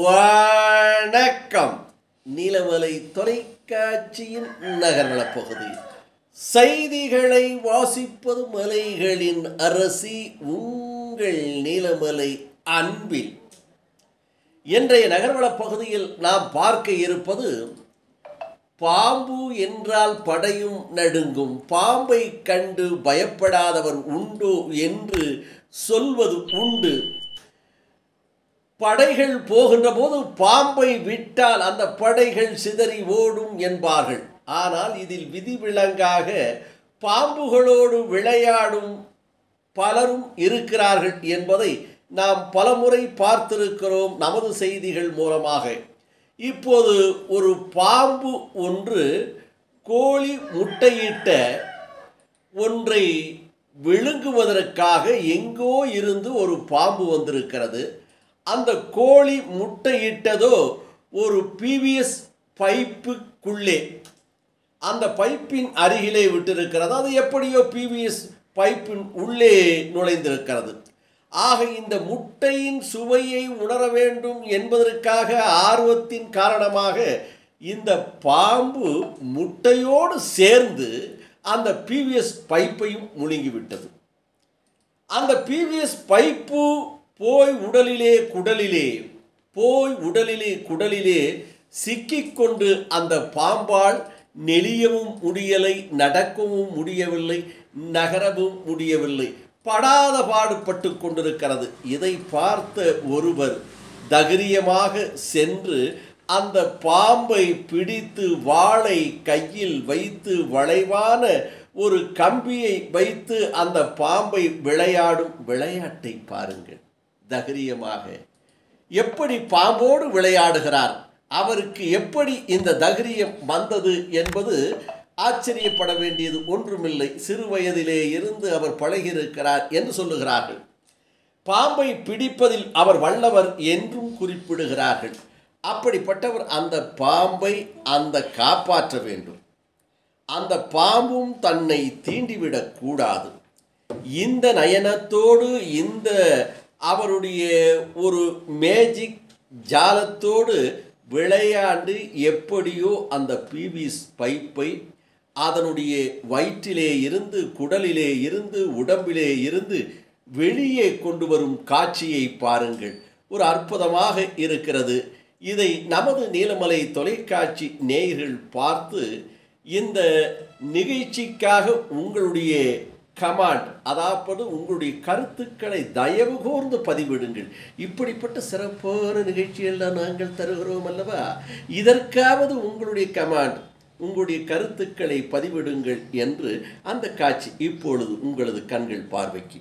வணக்கம் நீலமலை தொலைக்காட்சியின் நகர்வளப் பகுதி செய்திகளை வாசிப்பது மலைகளின் அரசி உங்கள் நீலமலை அன்பில் இன்றைய நகர்வளப் பகுதியில் நாம் பார்க்க இருப்பது பாம்பு என்றால் படையும் நடுங்கும் பாம்பை கண்டு பயப்படாதவர் உண்டோ என்று சொல்வது உண்டு படைகள் போகின்ற போது பாம்பை விட்டால் அந்த படைகள் சிதறி ஓடும் என்பார்கள் ஆனால் இதில் விதிவிலங்காக பாம்புகளோடு விளையாடும் பலரும் இருக்கிறார்கள் என்பதை நாம் பலமுறை பார்த்திருக்கிறோம் நமது செய்திகள் மூலமாக இப்போது ஒரு பாம்பு ஒன்று கோழி முட்டையிட்ட ஒன்றை விழுங்குவதற்காக எங்கோ இருந்து ஒரு பாம்பு வந்திருக்கிறது அந்த கோழி முட்டையிட்டதோ ஒரு பிவிஎஸ் பைப்புக்குள்ளே அந்த பைப்பின் அருகிலே விட்டிருக்கிறது அது எப்படியோ பிவிஎஸ் பைப்பின் உள்ளே நுழைந்திருக்கிறது ஆக இந்த முட்டையின் சுவையை உணர வேண்டும் என்பதற்காக ஆர்வத்தின் காரணமாக இந்த பாம்பு முட்டையோடு சேர்ந்து அந்த பிவிஎஸ் பைப்பையும் முழுங்கிவிட்டது அந்த பிவிஎஸ் பைப்பு போய் உடலிலே குடலிலே போய் உடலிலே குடலிலே சிக்கிக்கொண்டு அந்த பாம்பால் நெளியவும் முடியலை நடக்கவும் முடியவில்லை நகரவும் முடியவில்லை படாத பாடுபட்டு கொண்டிருக்கிறது இதை பார்த்த ஒருவர் தைரியமாக சென்று அந்த பாம்பை பிடித்து வாளை கையில் வைத்து வளைவான ஒரு கம்பியை வைத்து அந்த பாம்பை விளையாடும் விளையாட்டை பாருங்கள் தைரியமாக எப்படி பாம்போடு விளையாடுகிறார் அவருக்கு எப்படி இந்த தைரியம் வந்தது என்பது ஆச்சரியப்பட வேண்டியது ஒன்றுமில்லை சிறு வயதிலே இருந்து அவர் பழகியிருக்கிறார் என்று சொல்லுகிறார்கள் பாம்பை பிடிப்பதில் அவர் வல்லவர் என்றும் குறிப்பிடுகிறார்கள் அப்படிப்பட்டவர் அந்த பாம்பை அந்த காப்பாற்ற வேண்டும் அந்த பாம்பும் தன்னை தீண்டிவிடக் கூடாது இந்த நயனத்தோடு இந்த அவருடைய ஒரு மேஜிக் ஜாலத்தோடு விளையாண்டு எப்படியோ அந்த பிவிஸ் பைப்பை அதனுடைய வயிற்றிலே இருந்து குடலிலே இருந்து உடம்பிலே இருந்து வெளியே கொண்டு வரும் காட்சியை பாருங்கள் ஒரு அற்புதமாக இருக்கிறது இதை நமது நீலமலை தொலைக்காட்சி நேயர்கள் பார்த்து இந்த நிகழ்ச்சிக்காக உங்களுடைய கமாண்ட் அதாவது உங்களுடைய கருத்துக்களை தயவு கூர்ந்து பதிவிடுங்கள் இப்படிப்பட்ட சிறப்பான நிகழ்ச்சியெல்லாம் நாங்கள் தருகிறோம் அல்லவா இதற்காவது உங்களுடைய கமாண்ட் உங்களுடைய கருத்துக்களை பதிவிடுங்கள் என்று அந்த காட்சி இப்பொழுது உங்களது கண்கள் பார்வைக்கு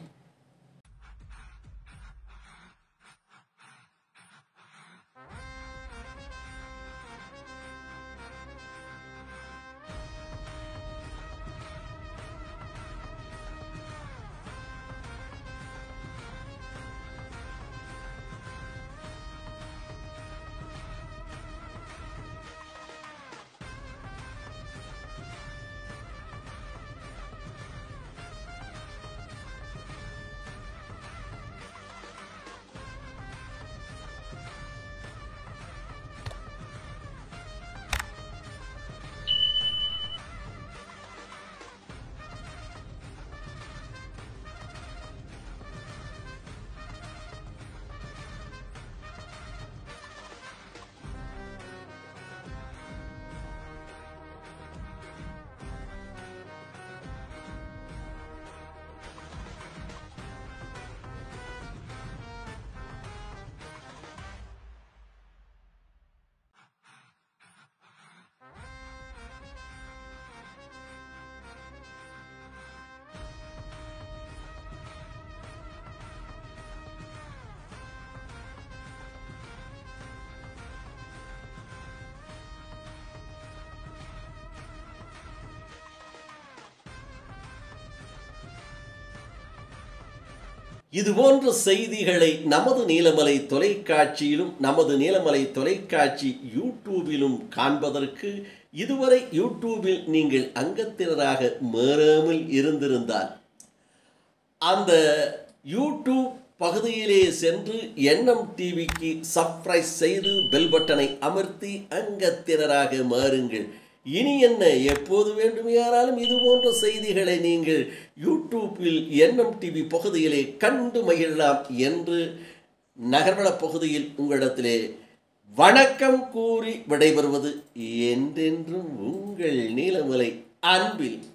இதுபோன்ற செய்திகளை நமது நீலமலை தொலைக்காட்சியிலும் நமது நீலமலை தொலைக்காட்சி யூடியூபிலும் காண்பதற்கு இதுவரை யூடியூபில் நீங்கள் அங்கத்தினராக மாறாமல் இருந்திருந்தால் அந்த யூடியூப் பகுதியிலே சென்று என்எம் டிவிக்கு சப்ஸ்கிரைப் செய்து பெல் பட்டனை அமர்த்தி அங்கத்தினராக மாறுங்கள் இனி என்ன எப்போது வேண்டுமையானாலும் இது போன்ற செய்திகளை நீங்கள் யூடியூப்பில் என்எம் டிவி பகுதியிலே கண்டு மகிழலாம் என்று நகர்வள பகுதியில் உங்களிடத்திலே வணக்கம் கூறி விடைபெறுவது என்றென்றும் உங்கள் நீலமலை அன்பில்